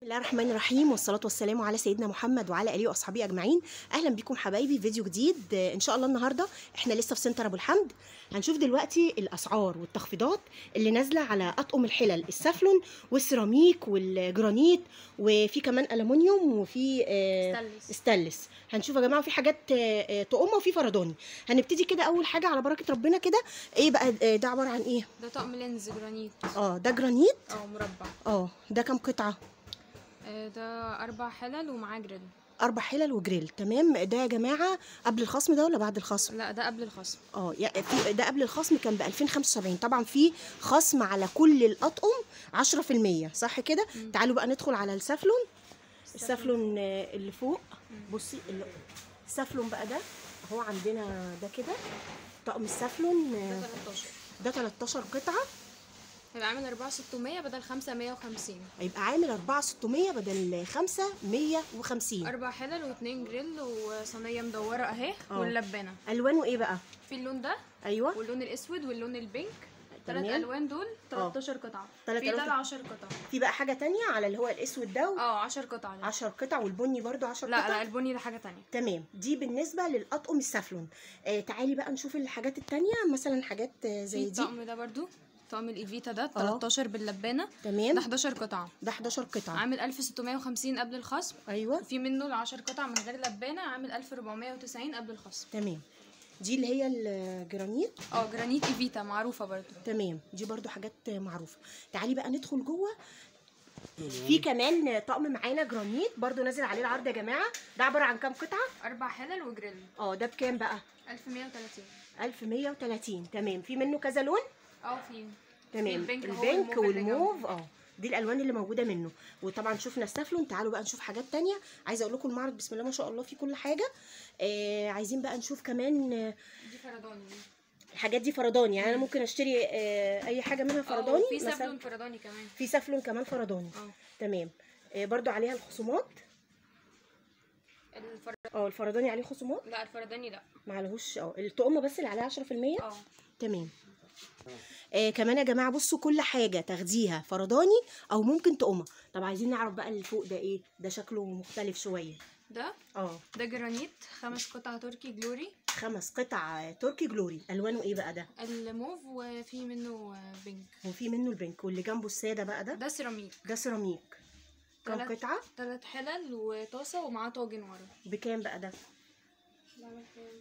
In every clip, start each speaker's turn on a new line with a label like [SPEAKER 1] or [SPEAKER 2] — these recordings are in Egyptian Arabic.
[SPEAKER 1] الله الرحمن الرحيم والصلاة والسلام على سيدنا محمد وعلى آله وأصحابه أجمعين أهلا بكم حبايبي في فيديو جديد آه، إن شاء الله النهاردة إحنا لسه في سنتر أبو الحمد هنشوف دلوقتي الأسعار والتخفيضات اللي نازلة على أطقم الحلل السفلون والسيراميك والجرانيت وفي كمان ألمونيوم وفي آه،
[SPEAKER 2] ستانلس.
[SPEAKER 1] ستانلس هنشوف يا جماعة في حاجات آه، آه، تقومة وفي فرداني هنبتدي كده أول حاجة على بركة ربنا كده إيه بقى آه، ده عبارة عن إيه؟
[SPEAKER 2] ده طقم لينز جرانيت
[SPEAKER 1] اه ده جرانيت
[SPEAKER 2] او مربع
[SPEAKER 1] اه ده كام قطعة؟
[SPEAKER 2] آه، ده اربع حلل ومعاه جريل
[SPEAKER 1] اربع حلل وجريل تمام ده يا جماعه قبل الخصم ده ولا بعد الخصم
[SPEAKER 2] لا ده قبل الخصم
[SPEAKER 1] اه يا- في ده قبل الخصم كان ب 2075 طبعا في خصم على كل الاطقم 10% صح كده
[SPEAKER 2] مم.
[SPEAKER 1] تعالوا بقى ندخل على السفلون السفلون آه، اللي فوق بصي اللي- السفلون بقى ده هو عندنا ده كده طقم السفلون
[SPEAKER 2] ده
[SPEAKER 1] آه،
[SPEAKER 2] 13
[SPEAKER 1] ده 13 قطعه
[SPEAKER 2] هيبقى عامل 4600 بدل 5150
[SPEAKER 1] هيبقى عامل 4600 بدل 550
[SPEAKER 2] اربع حلل واتنين جريل وصينيه مدوره اهي
[SPEAKER 1] اه.
[SPEAKER 2] واللبانه
[SPEAKER 1] الوانه ايه بقى
[SPEAKER 2] في اللون ده
[SPEAKER 1] ايوه
[SPEAKER 2] واللون الاسود واللون البينك
[SPEAKER 1] تمام.
[SPEAKER 2] ثلاث الوان دول 13 قطعه
[SPEAKER 1] تلات
[SPEAKER 2] في ده
[SPEAKER 1] ألوان.
[SPEAKER 2] ال 10 قطع
[SPEAKER 1] في بقى حاجه تانية على اللي هو الاسود ده
[SPEAKER 2] اه 10 قطع ده.
[SPEAKER 1] 10 قطع والبني برضو 10
[SPEAKER 2] لا
[SPEAKER 1] قطع
[SPEAKER 2] لا البني ده حاجه تانية
[SPEAKER 1] تمام دي بالنسبه للاطقم السفلون آه تعالي بقى نشوف الحاجات التانية مثلا حاجات آه، زي
[SPEAKER 2] في
[SPEAKER 1] دي
[SPEAKER 2] الطقم ده برضو طقم الايفيتا ده 13 باللبانه ده
[SPEAKER 1] تمام
[SPEAKER 2] 11 قطعه
[SPEAKER 1] ده 11 قطعه
[SPEAKER 2] عامل 1650 قبل الخصم
[SPEAKER 1] ايوه
[SPEAKER 2] وفي منه ال 10 قطع من غير لبانه عامل 1490 قبل الخصم
[SPEAKER 1] تمام دي اللي هي الجرانيت
[SPEAKER 2] اه جرانيت ايفيتا معروفه برضو
[SPEAKER 1] تمام دي برضو حاجات معروفه تعالي بقى ندخل جوه في كمان طقم معانا جرانيت برضو نازل عليه العرض يا جماعه ده عباره عن كام قطعه
[SPEAKER 2] اربع حلل وجريل
[SPEAKER 1] اه ده بكام بقى
[SPEAKER 2] 1130
[SPEAKER 1] 1130 تمام في منه كذا لون
[SPEAKER 2] اه في
[SPEAKER 1] تمام
[SPEAKER 2] البينك أهو
[SPEAKER 1] البينك
[SPEAKER 2] والموف اللي
[SPEAKER 1] والموف اه دي الالوان اللي موجوده منه وطبعا شفنا السفلون تعالوا بقى نشوف حاجات تانية عايزه اقول لكم المعرض بسم الله ما شاء الله فيه كل حاجه آه عايزين بقى نشوف كمان آه
[SPEAKER 2] دي فرداني
[SPEAKER 1] الحاجات دي فرداني يعني انا ممكن اشتري آه اي حاجه منها فرداني
[SPEAKER 2] في
[SPEAKER 1] مثلا
[SPEAKER 2] سفلون فرداني كمان
[SPEAKER 1] في سفلون كمان فرداني
[SPEAKER 2] اه
[SPEAKER 1] تمام آه برضو عليها الخصومات
[SPEAKER 2] الفر...
[SPEAKER 1] اه الفرداني عليه خصومات
[SPEAKER 2] لا الفرداني لا
[SPEAKER 1] ما عليهوش اه الطقم بس اللي عليها 10%
[SPEAKER 2] اه
[SPEAKER 1] تمام آه كمان يا جماعه بصوا كل حاجه تاخديها فرداني او ممكن تقومه طب عايزين نعرف بقى اللي فوق ده ايه ده شكله مختلف شويه
[SPEAKER 2] ده
[SPEAKER 1] اه
[SPEAKER 2] ده جرانيت خمس قطع تركي جلوري
[SPEAKER 1] خمس قطع تركي جلوري الوانه ايه بقى ده
[SPEAKER 2] الموف وفي منه بينك
[SPEAKER 1] وفي منه البنك واللي جنبه الساده بقى ده
[SPEAKER 2] ده سيراميك
[SPEAKER 1] ده سيراميك كام
[SPEAKER 2] تلات-
[SPEAKER 1] قطعه
[SPEAKER 2] تلات حلل وطاسه ومعاه طاجن ورا
[SPEAKER 1] بكام بقى ده
[SPEAKER 2] ده عامل كام؟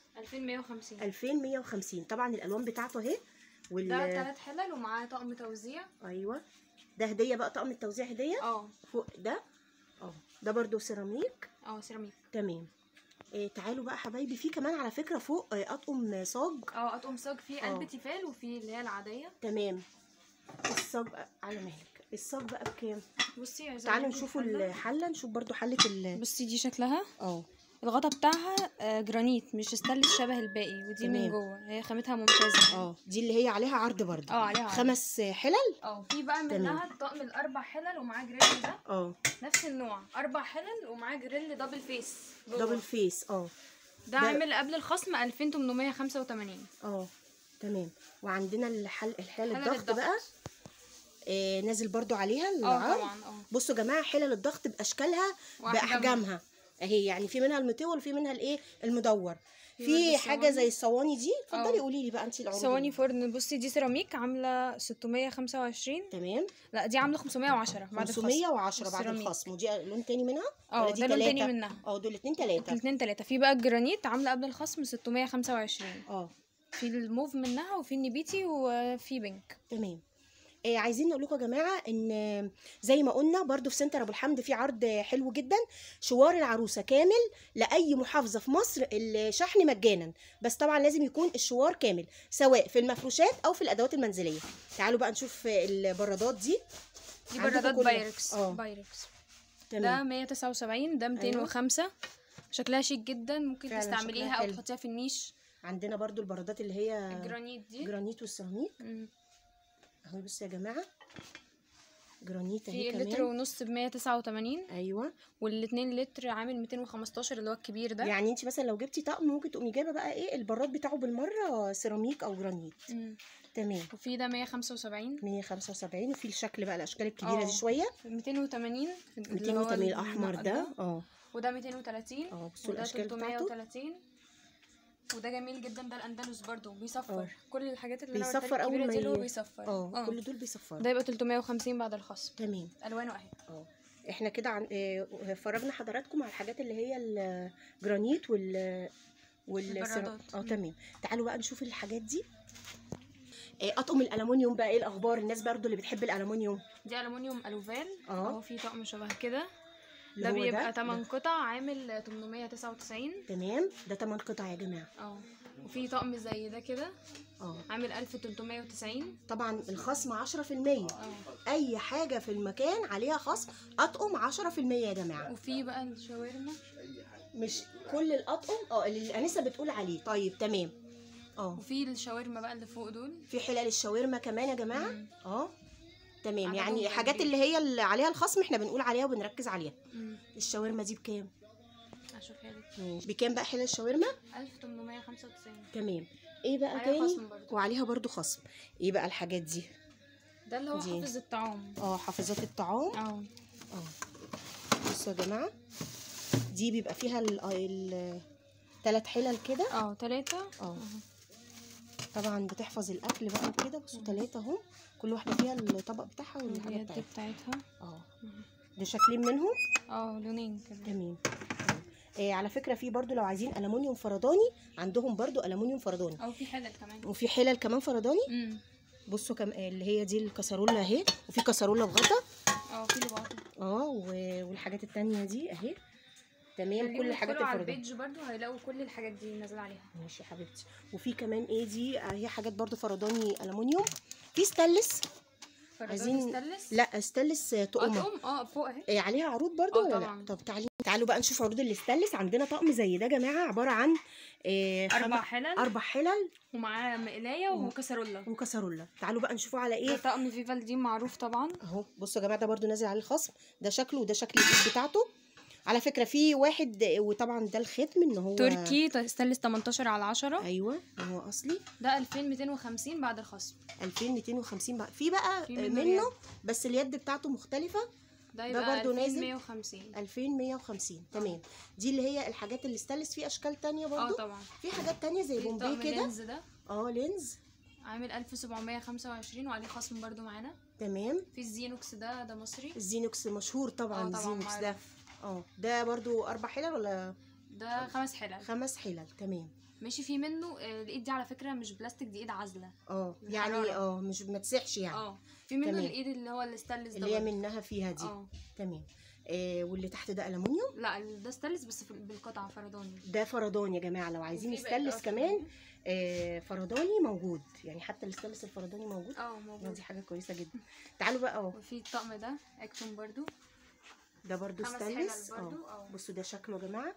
[SPEAKER 2] 2150
[SPEAKER 1] 2150 طبعا الالوان بتاعته اهي وال
[SPEAKER 2] ده تلات حلل ومعاه طقم توزيع
[SPEAKER 1] ايوه ده هديه بقى طقم التوزيع هديه
[SPEAKER 2] اه
[SPEAKER 1] فوق ده اه ده برضو سيراميك
[SPEAKER 2] اه سيراميك
[SPEAKER 1] تمام إيه تعالوا بقى حبايبي في كمان على فكره فوق آه، اطقم صاج
[SPEAKER 2] اه اطقم صاج فيه
[SPEAKER 1] اه.
[SPEAKER 2] قلب تيفال وفي اللي هي العاديه
[SPEAKER 1] تمام الصاج بقى على مهلك الصاج بقى بكام
[SPEAKER 2] بصي عايزه
[SPEAKER 1] تعالوا
[SPEAKER 2] أوريكي
[SPEAKER 1] نشوفوا
[SPEAKER 2] الحلة.
[SPEAKER 1] الحله نشوف برضو حله ال
[SPEAKER 2] بصي دي شكلها
[SPEAKER 1] اه
[SPEAKER 2] الغطا بتاعها آه، جرانيت مش ستانلس شبه الباقي ودي
[SPEAKER 1] تمام.
[SPEAKER 2] من جوه هي خامتها ممتازه
[SPEAKER 1] اه دي اللي هي عليها عرض برضو
[SPEAKER 2] اه عليها عرض.
[SPEAKER 1] خمس حلل
[SPEAKER 2] اه في بقى
[SPEAKER 1] تمام.
[SPEAKER 2] منها الطقم الاربع حلل ومعاه جريل ده
[SPEAKER 1] اه
[SPEAKER 2] نفس النوع اربع حلل ومعاه جريل دبل فيس جوه.
[SPEAKER 1] دبل فيس اه
[SPEAKER 2] ده
[SPEAKER 1] ده-
[SPEAKER 2] عامل قبل الخصم 2885
[SPEAKER 1] اه تمام وعندنا الحل الحلل
[SPEAKER 2] حلل
[SPEAKER 1] الضغط
[SPEAKER 2] الضغط.
[SPEAKER 1] بقى آه نازل برضو عليها
[SPEAKER 2] اه
[SPEAKER 1] العرض
[SPEAKER 2] طبعا اه
[SPEAKER 1] بصوا يا جماعه حلل الضغط باشكالها
[SPEAKER 2] وأحجامها.
[SPEAKER 1] باحجامها اهي يعني في منها المطول وفي منها الايه المدور
[SPEAKER 2] في
[SPEAKER 1] في
[SPEAKER 2] برضو
[SPEAKER 1] حاجه
[SPEAKER 2] الصواني.
[SPEAKER 1] زي الصواني دي اتفضلي
[SPEAKER 2] اه.
[SPEAKER 1] قولي لي بقى انت العروض
[SPEAKER 2] صواني
[SPEAKER 1] اللي-
[SPEAKER 2] فرن بصي دي سيراميك عامله 625
[SPEAKER 1] تمام
[SPEAKER 2] لا دي عامله 510 بعد الخصم
[SPEAKER 1] 510 بعد
[SPEAKER 2] والسيراميك.
[SPEAKER 1] الخصم ودي لون تاني منها
[SPEAKER 2] اه
[SPEAKER 1] ولا دي
[SPEAKER 2] ده لون تاني
[SPEAKER 1] تلاتة؟
[SPEAKER 2] منها
[SPEAKER 1] اه دول اتنين تلاته
[SPEAKER 2] الاثنين تلاتة في بقى الجرانيت عامله قبل الخصم 625
[SPEAKER 1] اه
[SPEAKER 2] في الموف منها وفي النبيتي وفي بينك
[SPEAKER 1] تمام آه عايزين نقول لكم يا جماعه ان آه، زي ما قلنا برضو في سنتر ابو الحمد في عرض آه، حلو جدا شوار العروسه كامل لاي محافظه في مصر الشحن مجانا بس طبعا لازم يكون الشوار كامل سواء في المفروشات او في الادوات المنزليه تعالوا بقى نشوف آه، البرادات دي
[SPEAKER 2] دي
[SPEAKER 1] عندكم
[SPEAKER 2] برادات
[SPEAKER 1] كل-
[SPEAKER 2] بايركس
[SPEAKER 1] اه.
[SPEAKER 2] بايركس ده
[SPEAKER 1] تمام
[SPEAKER 2] 179 ده 205 شكلها شيك جدا ممكن
[SPEAKER 1] فعلا
[SPEAKER 2] تستعمليها
[SPEAKER 1] شكلها
[SPEAKER 2] او
[SPEAKER 1] حلو.
[SPEAKER 2] تحطيها في النيش
[SPEAKER 1] عندنا برضو البرادات اللي هي
[SPEAKER 2] الجرانيت دي
[SPEAKER 1] جرانيت والسيراميك
[SPEAKER 2] مم.
[SPEAKER 1] اهو بصوا يا جماعه جرانيت اهي
[SPEAKER 2] في
[SPEAKER 1] كمان
[SPEAKER 2] اللتر ونص ب 189
[SPEAKER 1] ايوه
[SPEAKER 2] والاتنين لتر عامل 215 اللي هو الكبير ده
[SPEAKER 1] يعني انت مثلا لو جبتي طقم ممكن تقومي جايبه بقى ايه البراد بتاعه بالمره سيراميك او جرانيت
[SPEAKER 2] مم.
[SPEAKER 1] تمام
[SPEAKER 2] وفي ده 175
[SPEAKER 1] 175 وفي الشكل بقى الاشكال الكبيره
[SPEAKER 2] اه.
[SPEAKER 1] دي شويه
[SPEAKER 2] 280 اللي هو
[SPEAKER 1] 280 الاحمر
[SPEAKER 2] النقط
[SPEAKER 1] ده اه
[SPEAKER 2] وده 230
[SPEAKER 1] اه بصوا
[SPEAKER 2] وده
[SPEAKER 1] الاشكال بتاعته
[SPEAKER 2] 330 وده جميل جدا ده الاندلس برضو بيصفر
[SPEAKER 1] اه.
[SPEAKER 2] كل الحاجات اللي انا قلت لك
[SPEAKER 1] بيصفر اول
[SPEAKER 2] الكبيرة
[SPEAKER 1] ما
[SPEAKER 2] دي اللي هو
[SPEAKER 1] ي-
[SPEAKER 2] بيصفر
[SPEAKER 1] اه كل دول بيصفروا
[SPEAKER 2] ده يبقى 350 بعد الخصم
[SPEAKER 1] تمام
[SPEAKER 2] الوانه اهي
[SPEAKER 1] اه احنا كده عن اه فرجنا حضراتكم على الحاجات اللي هي الجرانيت وال وال
[SPEAKER 2] البرادات.
[SPEAKER 1] اه
[SPEAKER 2] مم.
[SPEAKER 1] تمام تعالوا بقى نشوف الحاجات دي اه اطقم الالومنيوم بقى ايه الاخبار الناس برضو اللي بتحب الالومنيوم
[SPEAKER 2] دي الومنيوم الوفال
[SPEAKER 1] اه.
[SPEAKER 2] اهو في طقم شبه كده
[SPEAKER 1] اللي
[SPEAKER 2] ده
[SPEAKER 1] هو
[SPEAKER 2] بيبقى 8
[SPEAKER 1] ده.
[SPEAKER 2] قطع عامل 899
[SPEAKER 1] تمام ده 8 قطع يا جماعه
[SPEAKER 2] اه وفي طقم زي ده كده
[SPEAKER 1] اه
[SPEAKER 2] عامل 1390
[SPEAKER 1] طبعا الخصم 10%
[SPEAKER 2] اه
[SPEAKER 1] اي حاجه في المكان عليها خصم اطقم 10% يا جماعه
[SPEAKER 2] وفي بقى الشاورما
[SPEAKER 1] مش كل الاطقم اه اللي الانسه بتقول عليه طيب تمام اه
[SPEAKER 2] وفي الشاورما بقى اللي فوق دول
[SPEAKER 1] في حلال الشاورما كمان يا جماعه
[SPEAKER 2] مم.
[SPEAKER 1] اه تمام
[SPEAKER 2] عددهم
[SPEAKER 1] يعني
[SPEAKER 2] قد
[SPEAKER 1] الحاجات
[SPEAKER 2] إيه؟
[SPEAKER 1] اللي هي اللي عليها الخصم احنا بنقول عليها وبنركز عليها
[SPEAKER 2] مم.
[SPEAKER 1] الشاورما دي بكام
[SPEAKER 2] اشوفها لك
[SPEAKER 1] ماشي. بكام بقى حلال الشاورما
[SPEAKER 2] 1895
[SPEAKER 1] تمام ايه بقى
[SPEAKER 2] عليها
[SPEAKER 1] تاني
[SPEAKER 2] خصم برضو.
[SPEAKER 1] وعليها برضو خصم ايه بقى الحاجات دي
[SPEAKER 2] ده اللي هو
[SPEAKER 1] دي.
[SPEAKER 2] حافظ الطعام
[SPEAKER 1] اه حافظات الطعام
[SPEAKER 2] اه
[SPEAKER 1] اه بصوا يا جماعه دي بيبقى فيها ال ال ثلاث حلل كده
[SPEAKER 2] اه ثلاثة
[SPEAKER 1] اه طبعا بتحفظ الاكل بقى وكده بصوا ثلاثه اهو كل واحده فيها الطبق بتاعها والحاجه
[SPEAKER 2] اليد
[SPEAKER 1] بتاعتها
[SPEAKER 2] بتاعتها
[SPEAKER 1] اه ده شكلين منهم
[SPEAKER 2] اه لونين كده
[SPEAKER 1] تمام آه على فكره في برضو لو عايزين الومنيوم فرداني عندهم برضو الومنيوم فرداني
[SPEAKER 2] او في حلل كمان
[SPEAKER 1] وفي حلل كمان فرداني
[SPEAKER 2] امم
[SPEAKER 1] بصوا كم آه، اللي هي دي الكسرولة اهي وفي كسرولة بغطا
[SPEAKER 2] اه في لبعضه
[SPEAKER 1] اه و- والحاجات التانية دي اهي تمام كل الحاجات
[SPEAKER 2] على
[SPEAKER 1] الفرداني
[SPEAKER 2] البيج برضو هيلاقوا كل الحاجات دي نازله عليها
[SPEAKER 1] ماشي يا حبيبتي وفي كمان ايه دي آه، هي حاجات برضو فرداني الومنيوم في ستانلس عايزين-
[SPEAKER 2] عايزين ستانلس
[SPEAKER 1] لا ستانلس آه، تقمة
[SPEAKER 2] اطقم اه فوق اهي
[SPEAKER 1] إيه عليها عروض برضو
[SPEAKER 2] آه
[SPEAKER 1] ولا لا
[SPEAKER 2] طبعاً.
[SPEAKER 1] طب تعالي تعالوا بقى نشوف عروض الاستانلس عندنا طقم زي ده يا جماعه عباره عن إيه
[SPEAKER 2] اربع حلل
[SPEAKER 1] اربع حلل
[SPEAKER 2] ومعاه مقلايه وكسرولة
[SPEAKER 1] وكسرولة تعالوا بقى نشوفوا على
[SPEAKER 2] ده
[SPEAKER 1] ايه
[SPEAKER 2] طقم فيفالدين معروف طبعا
[SPEAKER 1] اهو بصوا يا جماعه ده برضو نازل عليه الخصم ده شكله وده شكل الايد بتاعته على فكره في واحد وطبعا ده الختم ان هو
[SPEAKER 2] تركي ستانلس 18 على 10
[SPEAKER 1] ايوه هو اصلي
[SPEAKER 2] ده 2250 بعد الخصم
[SPEAKER 1] 2250 بقى في بقى
[SPEAKER 2] في
[SPEAKER 1] منه,
[SPEAKER 2] منه
[SPEAKER 1] منه
[SPEAKER 2] يد.
[SPEAKER 1] بس اليد بتاعته مختلفه
[SPEAKER 2] ده يبقى
[SPEAKER 1] برضو نازل؟
[SPEAKER 2] 2150
[SPEAKER 1] 2150 تمام دي اللي هي الحاجات اللي استانلس في اشكال تانية
[SPEAKER 2] اه
[SPEAKER 1] برضو
[SPEAKER 2] طبعا
[SPEAKER 1] في حاجات تانية زي
[SPEAKER 2] في طقم
[SPEAKER 1] بومبي كده
[SPEAKER 2] لينز ده
[SPEAKER 1] اه لينز
[SPEAKER 2] عامل 1725 وعليه خصم برضو معانا
[SPEAKER 1] تمام
[SPEAKER 2] في الزينوكس ده ده مصري
[SPEAKER 1] الزينوكس مشهور طبعا
[SPEAKER 2] اه طبعا
[SPEAKER 1] الزينوكس ده
[SPEAKER 2] معروف.
[SPEAKER 1] اه ده برضو اربع حلل ولا
[SPEAKER 2] ده خمس حلل
[SPEAKER 1] خمس حلل تمام
[SPEAKER 2] ماشي في منه آه، الايد دي على فكره مش بلاستيك دي ايد عازله
[SPEAKER 1] اه يعني
[SPEAKER 2] الحرارة.
[SPEAKER 1] اه مش ما تسيحش يعني
[SPEAKER 2] اه في منه
[SPEAKER 1] تمام.
[SPEAKER 2] الايد اللي هو الستانلس ده
[SPEAKER 1] اللي هي
[SPEAKER 2] برضو.
[SPEAKER 1] منها فيها دي
[SPEAKER 2] اه
[SPEAKER 1] تمام آه واللي تحت ده الومنيوم
[SPEAKER 2] لا ده ستانلس بس في- بالقطعه فرداني
[SPEAKER 1] ده فردان يا جماعه لو عايزين
[SPEAKER 2] وفي بقى-
[SPEAKER 1] ستانلس
[SPEAKER 2] آه، في
[SPEAKER 1] كمان
[SPEAKER 2] منه.
[SPEAKER 1] آه فرداني موجود يعني حتى الستانلس الفرداني موجود
[SPEAKER 2] اه موجود
[SPEAKER 1] دي حاجه كويسه جدا تعالوا بقى اه
[SPEAKER 2] وفي الطقم ده اكتون برضو
[SPEAKER 1] ده برضو
[SPEAKER 2] خمس
[SPEAKER 1] ستانلس
[SPEAKER 2] حلل برضو،
[SPEAKER 1] اه
[SPEAKER 2] اه.
[SPEAKER 1] بصوا ده شكله يا جماعه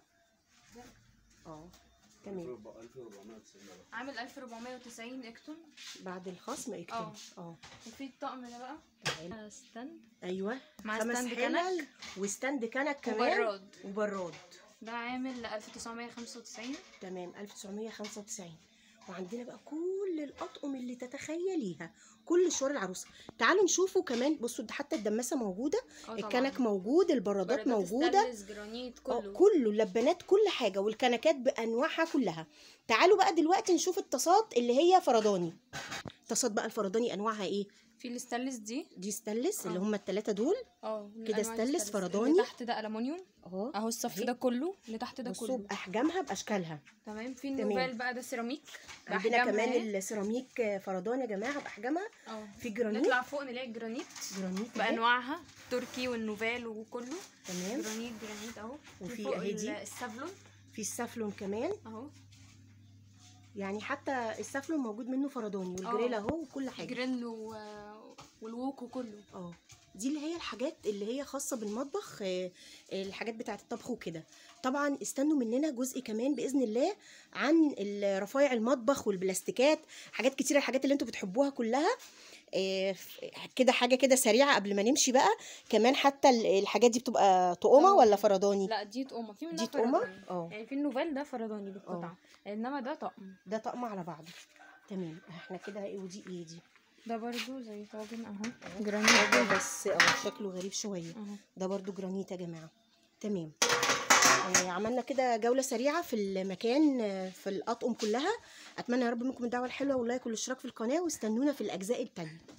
[SPEAKER 1] اه تمام
[SPEAKER 2] عامل 1490 اكتون
[SPEAKER 1] بعد الخصم اكتب
[SPEAKER 2] اه.
[SPEAKER 1] اه
[SPEAKER 2] وفي الطقم ده بقى
[SPEAKER 1] تعالى
[SPEAKER 2] آه، ستاند
[SPEAKER 1] ايوه
[SPEAKER 2] مع
[SPEAKER 1] خمس
[SPEAKER 2] ستاند
[SPEAKER 1] حلل
[SPEAKER 2] كنك
[SPEAKER 1] وستاند كنك كمان
[SPEAKER 2] وبراد
[SPEAKER 1] وبراد
[SPEAKER 2] ده عامل 1995
[SPEAKER 1] تمام 1995 وعندنا بقى كل الاطقم اللي تتخيليها كل شوار العروسه تعالوا نشوفوا كمان بصوا ده حتى الدماسه موجوده
[SPEAKER 2] اه طبعا.
[SPEAKER 1] الكنك موجود البرادات
[SPEAKER 2] برادات
[SPEAKER 1] موجوده
[SPEAKER 2] ستانلس جرانيت
[SPEAKER 1] اه
[SPEAKER 2] كله
[SPEAKER 1] كله اللبانات كل حاجه والكنكات بانواعها كلها تعالوا بقى دلوقتي نشوف الطاسات اللي هي فرداني طاسات بقى الفرداني انواعها ايه
[SPEAKER 2] في الستانلس دي
[SPEAKER 1] دي ستانلس اللي
[SPEAKER 2] اه.
[SPEAKER 1] هم الثلاثه دول
[SPEAKER 2] اه
[SPEAKER 1] كده
[SPEAKER 2] الأنواع
[SPEAKER 1] ستانلس
[SPEAKER 2] الستانلس.
[SPEAKER 1] فرداني.
[SPEAKER 2] اللي تحت ده ألمونيوم
[SPEAKER 1] اهو
[SPEAKER 2] اهو الصف
[SPEAKER 1] اهي.
[SPEAKER 2] ده كله اللي تحت ده
[SPEAKER 1] بصوا
[SPEAKER 2] كله
[SPEAKER 1] باحجامها باشكالها
[SPEAKER 2] تمام في
[SPEAKER 1] تمام.
[SPEAKER 2] النوفال بقى ده سيراميك
[SPEAKER 1] عندنا
[SPEAKER 2] بأحجامها
[SPEAKER 1] كمان
[SPEAKER 2] اهي.
[SPEAKER 1] السيراميك فردان يا جماعه باحجامها
[SPEAKER 2] اه
[SPEAKER 1] في جرانيت
[SPEAKER 2] نطلع فوق نلاقي الجرانيت
[SPEAKER 1] جرانيت أهي.
[SPEAKER 2] بانواعها تركي والنوفال وكله
[SPEAKER 1] تمام
[SPEAKER 2] جرانيت جرانيت اهو
[SPEAKER 1] وفي
[SPEAKER 2] فوق
[SPEAKER 1] أهي دي.
[SPEAKER 2] ال- السافلون
[SPEAKER 1] في السافلون كمان
[SPEAKER 2] اهو
[SPEAKER 1] يعني حتى السافلون موجود منه فرداني والجريل
[SPEAKER 2] اه.
[SPEAKER 1] اهو وكل حاجه
[SPEAKER 2] الجريل و... والووك وكله
[SPEAKER 1] اه دي اللي هي الحاجات اللي هي خاصه بالمطبخ آه، الحاجات بتاعه الطبخ وكده طبعا استنوا مننا جزء كمان باذن الله عن ال- رفايع المطبخ والبلاستيكات حاجات كتيره الحاجات اللي انتوا بتحبوها كلها آه، ف- كده حاجه كده سريعه قبل ما نمشي بقى كمان حتى ال- الحاجات دي بتبقى طقمه
[SPEAKER 2] آه.
[SPEAKER 1] ولا فرداني
[SPEAKER 2] لا دي تقومه في منها
[SPEAKER 1] دي تقومه
[SPEAKER 2] فرداني.
[SPEAKER 1] اه
[SPEAKER 2] يعني في النوفال ده فرداني بالقطعه انما ده طقم
[SPEAKER 1] ده طقم على بعضه تمام احنا كده ايه ودي ايه دي
[SPEAKER 2] ده برضو زي طاجن اهو جرانيت
[SPEAKER 1] حاجة بس اه شكله غريب شويه
[SPEAKER 2] اهو
[SPEAKER 1] ده برضو جرانيت يا جماعه تمام آه، عملنا كده جوله سريعه في المكان آه، في الاطقم كلها اتمنى يا رب منكم الدعوه الحلوه واللايك والاشتراك في القناه واستنونا في الاجزاء التانيه